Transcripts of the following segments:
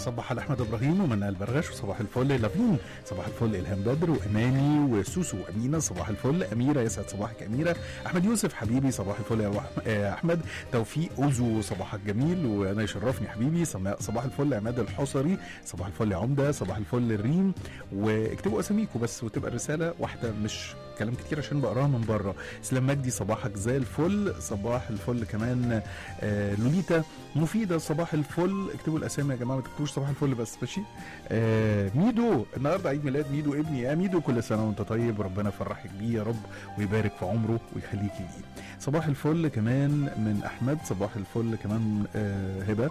صباح على احمد ابراهيم ومنى البرغش وصباح الفل لافين صباح الفل الهام بدر واماني وسوسو امينه صباح الفل اميره يسعد صباحك اميره احمد يوسف حبيبي صباح الفل يا وح- آه، احمد توفيق اوزو صباحك جميل وانا يشرفني حبيبي سما- صباح الفل عماد الحصري صباح الفل يا عمده صباح الفل الريم واكتبوا اساميكم بس وتبقى الرساله واحده مش كلام كتير عشان بقراها من بره اسلام مجدي صباحك زي الفل صباح الفل كمان آه لوليتا مفيدة صباح الفل اكتبوا الاسامي يا جماعه ما تكتبوش صباح الفل بس ماشي آه ميدو النهارده عيد ميلاد ميدو ابني يا ميدو كل سنه وانت طيب ربنا يفرحك بيه يا رب ويبارك في عمره ويخليكي ليه صباح الفل كمان من احمد صباح الفل كمان آه هبه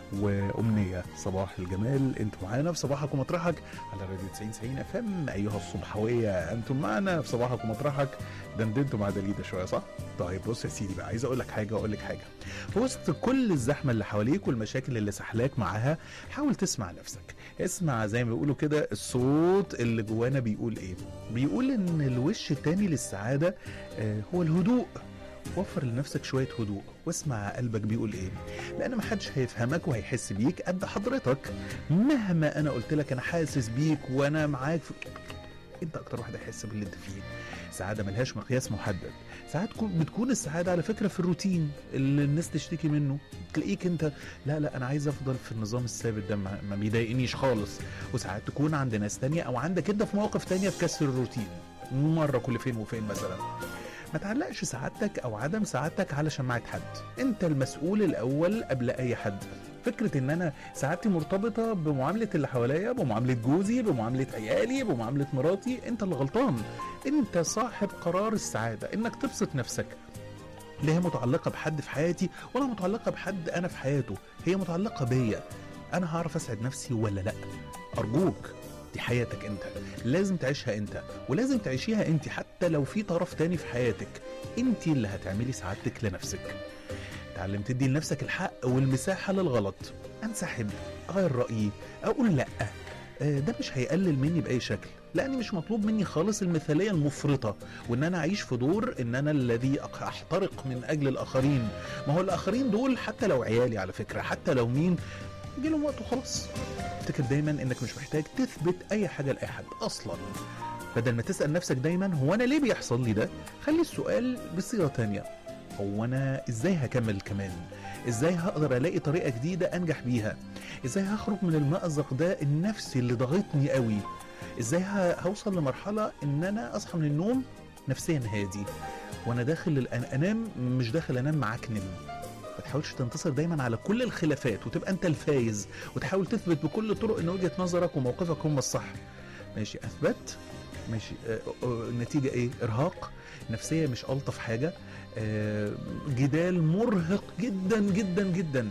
وامنيه صباح الجمال انتوا معانا في صباحك ومطرحك على راديو 90 90 اف ام ايها الصبحويه انتم معانا في صباحك ومطرحك دندنتوا مع دليده شويه صح؟ طيب بص يا سيدي بقى عايز اقول لك حاجه واقول لك حاجه في وسط كل الزحمه اللي حواليك والمشاكل اللي سحلاك معاها حاول تسمع نفسك اسمع زي ما بيقولوا كده الصوت اللي جوانا بيقول ايه بيقول ان الوش التاني للسعاده آه، هو الهدوء وفر لنفسك شويه هدوء واسمع قلبك بيقول ايه لان محدش هيفهمك وهيحس بيك قد حضرتك مهما انا قلت لك انا حاسس بيك وانا معاك في... انت اكتر واحد هيحس باللي انت فيه سعاده ملهاش مقياس محدد ساعات تكون- بتكون السعاده على فكره في الروتين اللي الناس تشتكي منه تلاقيك انت لا لا انا عايز افضل في النظام الثابت ده ما ما بيضايقنيش خالص وساعات تكون عند ناس تانية او عندك انت في مواقف تانية في كسر الروتين مره كل فين وفين مثلا ما تعلقش سعادتك او عدم سعادتك على شماعه حد انت المسؤول الاول قبل اي حد فكرة ان انا سعادتي مرتبطة بمعاملة اللي حواليا بمعاملة جوزي بمعاملة عيالي بمعاملة مراتي انت اللي غلطان انت صاحب قرار السعادة انك تبسط نفسك لا هي متعلقة بحد في حياتي ولا متعلقة بحد انا في حياته هي متعلقة بيا انا هعرف اسعد نفسي ولا لا ارجوك دي حياتك انت لازم تعيشها انت ولازم تعيشيها انت حتى لو في طرف تاني في حياتك انت اللي هتعملي سعادتك لنفسك تعلم تدي لنفسك الحق والمساحة للغلط انسحب اغير رأيي اقول لا آه، ده مش هيقلل مني بأي شكل لأني مش مطلوب مني خالص المثالية المفرطة وإن أنا أعيش في دور إن أنا الذي أق- أحترق من أجل الآخرين ما هو الآخرين دول حتى لو عيالي على فكرة حتى لو مين يجي لهم وقت وخلاص افتكر دايما إنك مش محتاج تثبت أي حاجة لأي حد أصلا بدل ما تسأل نفسك دايما هو أنا ليه بيحصل لي ده خلي السؤال بصيغة تانية هو أنا إزاي هكمل كمان إزاي هقدر ألاقي طريقة جديدة أنجح بيها ازاي هخرج من المأزق ده النفسي اللي ضاغطني قوي ازاي ه- هوصل لمرحلة ان انا اصحى من النوم نفسيا هادي وانا داخل الأن- انام مش داخل انام معكنن ما تحاولش تنتصر دايما على كل الخلافات وتبقى انت الفايز وتحاول تثبت بكل طرق ان وجهة نظرك وموقفك هم الصح ماشي اثبت ماشي آه، آه، النتيجة ايه ارهاق نفسية مش الطف حاجة آه، جدال مرهق جدا جدا جدا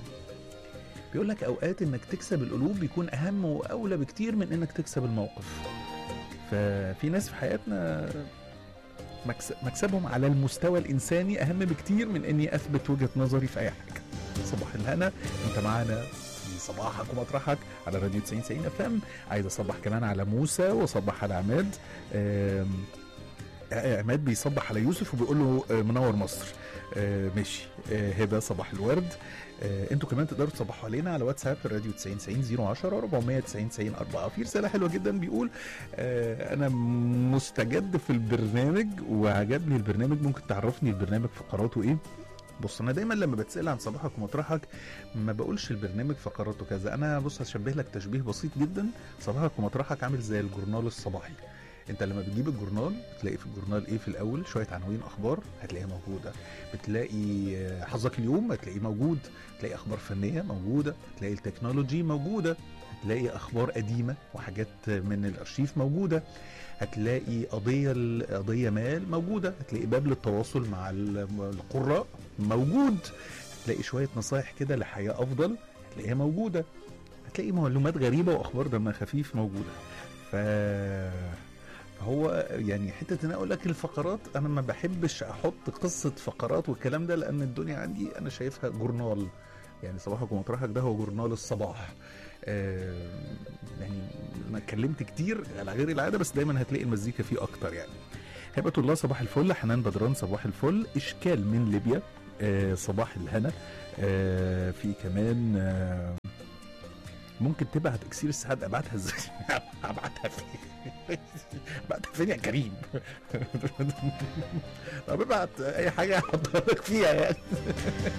بيقول لك اوقات انك تكسب القلوب بيكون اهم واولى بكتير من انك تكسب الموقف ففي ناس في حياتنا مكس- مكسبهم على المستوى الانساني اهم بكتير من اني اثبت وجهه نظري في اي حاجه صباح الهنا انت معانا في صباحك ومطرحك على راديو 90 90 اف ام عايز اصبح كمان على موسى واصبح على عماد آم، آه، عماد بيصبح على يوسف وبيقول له آه، منور مصر آه، ماشي آه، هبه صباح الورد آه، انتوا كمان تقدروا تصبحوا علينا على واتساب الراديو 90 90 010 490 90 4 في رساله حلوه جدا بيقول آه، انا مستجد في البرنامج وعجبني البرنامج ممكن تعرفني البرنامج فقراته ايه بص انا دايما لما بتسال عن صباحك ومطرحك ما بقولش البرنامج فقراته كذا انا بص هشبه لك تشبيه بسيط جدا صباحك ومطرحك عامل زي الجورنال الصباحي انت لما بتجيب الجورنال بتلاقي في الجورنال ايه في الاول شويه عناوين اخبار هتلاقيها موجوده بتلاقي آه، حظك اليوم هتلاقيه موجود تلاقي اخبار فنيه موجوده تلاقي التكنولوجي موجوده هتلاقي اخبار قديمه وحاجات من الارشيف موجوده هتلاقي قضيه قضيه مال موجوده هتلاقي باب للتواصل مع ال- القراء موجود هتلاقي شويه نصايح كده لحياه افضل هتلاقيها موجوده هتلاقي معلومات غريبه واخبار دمها خفيف موجوده ف فهو يعني حته ان أنا اقول لك الفقرات انا ما بحبش احط قصه فقرات والكلام ده لان الدنيا عندي انا شايفها جورنال يعني صباحك ومطرحك ده هو جورنال الصباح آه، يعني انا اتكلمت كتير على غير العاده بس دايما هتلاقي المزيكا فيه اكتر يعني هبة الله صباح الفل حنان بدران صباح الفل اشكال من ليبيا آه صباح الهنا آه في كمان آه ممكن تبعت اكسير السعاده ابعتها ازاي ابعتها فين ابعتها فين يا كريم طب ابعت اي حاجه احطها لك فيها يعني